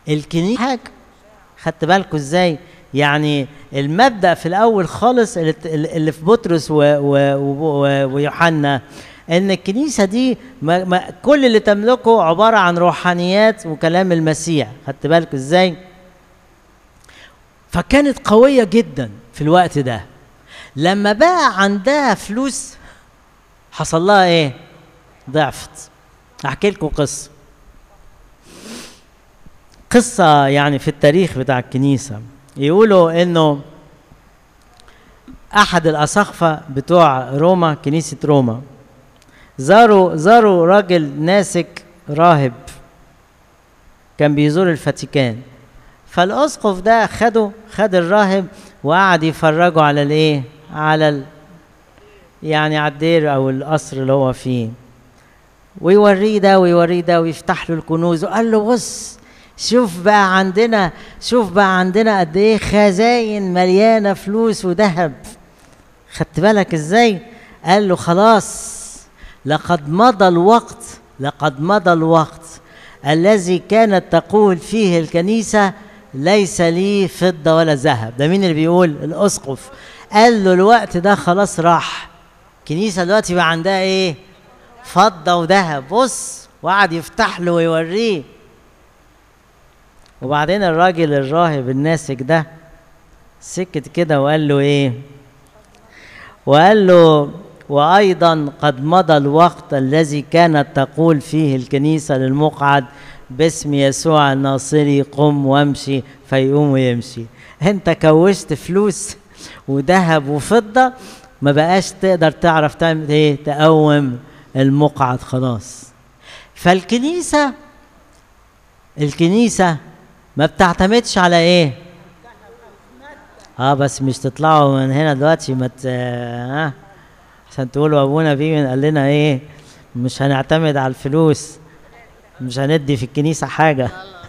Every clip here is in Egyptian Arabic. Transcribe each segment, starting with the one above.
الكنيسه حاجه خدت بالكم ازاي يعني المبدا في الاول خالص اللي, اللي في بطرس و- و- و- ويوحنا ان الكنيسه دي ما ما كل اللي تملكه عباره عن روحانيات وكلام المسيح خدت بالكم ازاي فكانت قويه جدا في الوقت ده لما بقى عندها فلوس حصل لها ايه ضعفت احكي لكم قصه قصه يعني في التاريخ بتاع الكنيسه يقولوا انه احد الاساقفه بتوع روما كنيسه روما زاروا زاروا راجل ناسك راهب كان بيزور الفاتيكان فالاسقف ده خده خد الراهب وقعد يفرجه على الايه على ال يعني على الدير او القصر اللي هو فيه ويوريه ده ويوريه ده ويفتح له الكنوز وقال له بص شوف بقى عندنا شوف بقى عندنا قد ايه خزاين مليانه فلوس وذهب خدت بالك ازاي قال له خلاص لقد مضى الوقت لقد مضى الوقت الذي كانت تقول فيه الكنيسه ليس لي فضه ولا ذهب ده مين اللي بيقول الاسقف قال له الوقت ده خلاص راح الكنيسه دلوقتي بقى عندها ايه فضه وذهب بص وقعد يفتح له ويوريه وبعدين الراجل الراهب الناسك ده سكت كده وقال له ايه وقال له وايضا قد مضى الوقت الذي كانت تقول فيه الكنيسه للمقعد باسم يسوع الناصري قم وامشي فيقوم ويمشي انت كوشت فلوس وذهب وفضه ما بقاش تقدر تعرف تعمل ايه تقوم المقعد خلاص فالكنيسه الكنيسه ما بتعتمدش على ايه اه بس مش تطلعوا من هنا دلوقتي ما ت... آه. عشان تقولوا ابونا بيه قال لنا ايه مش هنعتمد على الفلوس مش هندي في الكنيسه حاجه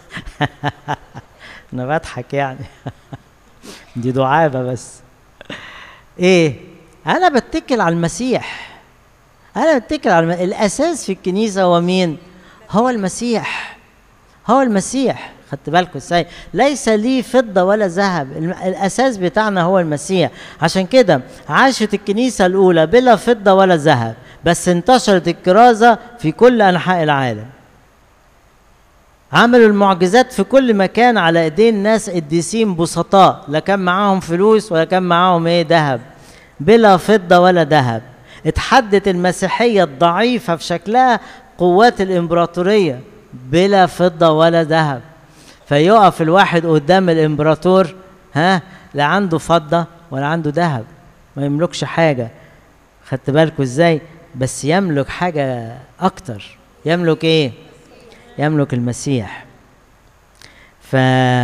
انا بضحك يعني دي دعابه بس ايه انا بتكل على المسيح انا بتكل على الم... الاساس في الكنيسه هو مين هو المسيح هو المسيح خدت بالكم ازاي ليس لي فضه ولا ذهب الم- الاساس بتاعنا هو المسيح عشان كده عاشت الكنيسه الاولى بلا فضه ولا ذهب بس انتشرت الكرازه في كل انحاء العالم عملوا المعجزات في كل مكان على ايدين ناس قديسين بسطاء لا كان معاهم فلوس ولا كان معاهم ايه ذهب بلا فضه ولا ذهب اتحدت المسيحيه الضعيفه في شكلها قوات الامبراطوريه بلا فضه ولا ذهب فيقف الواحد قدام الامبراطور ها لا عنده فضه ولا عنده ذهب ما يملكش حاجه خدت بالكوا ازاي بس يملك حاجه اكتر يملك ايه يملك المسيح ف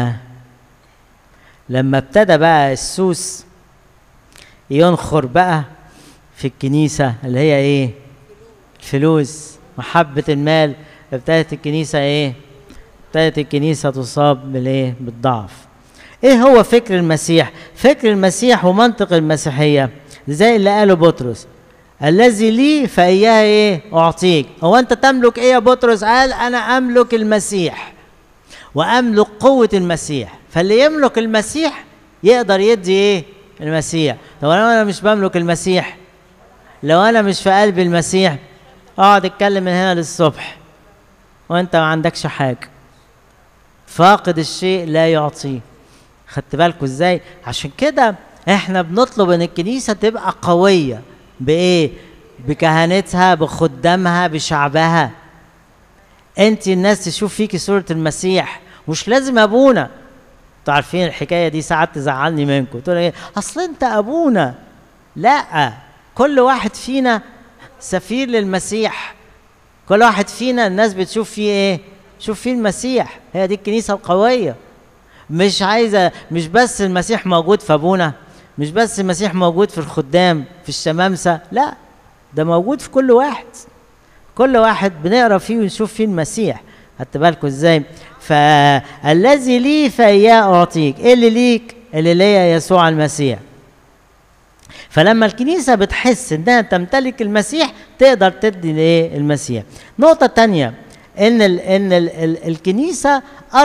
لما ابتدى بقى السوس ينخر بقى في الكنيسة اللي هي ايه الفلوس محبة المال ابتدت الكنيسة ايه ابتدت الكنيسة تصاب بالايه بالضعف ايه هو فكر المسيح فكر المسيح ومنطق المسيحية زي اللي قاله بطرس الذي لي فإياه ايه اعطيك هو انت تملك ايه يا بطرس قال انا املك المسيح واملك قوة المسيح فاللي يملك المسيح يقدر يدي ايه المسيح طب لو انا مش بملك المسيح لو انا مش في قلب المسيح اقعد اتكلم من هنا للصبح وانت ما عندكش حاجه فاقد الشيء لا يعطيه خدت بالكوا ازاي عشان كده احنا بنطلب ان الكنيسه تبقى قويه بايه بكهنتها بخدامها بشعبها انت الناس تشوف فيكي صوره المسيح مش لازم ابونا انتوا عارفين الحكايه دي ساعات تزعلني منكم تقول ايه اصل انت ابونا لا كل واحد فينا سفير للمسيح كل واحد فينا الناس بتشوف فيه ايه شوف فيه المسيح هي دي الكنيسه القويه مش عايزه مش بس المسيح موجود في ابونا مش بس المسيح موجود في الخدام في الشمامسه لا ده موجود في كل واحد كل واحد بنقرا فيه ونشوف فيه المسيح خدت بالكم ازاي فالذي لي فاياه اعطيك ايه اللي ليك اللي ليا يسوع المسيح فلما الكنيسة بتحس انها تمتلك المسيح تقدر تدي لايه المسيح نقطة تانية ان ال ان ال ال الكنيسة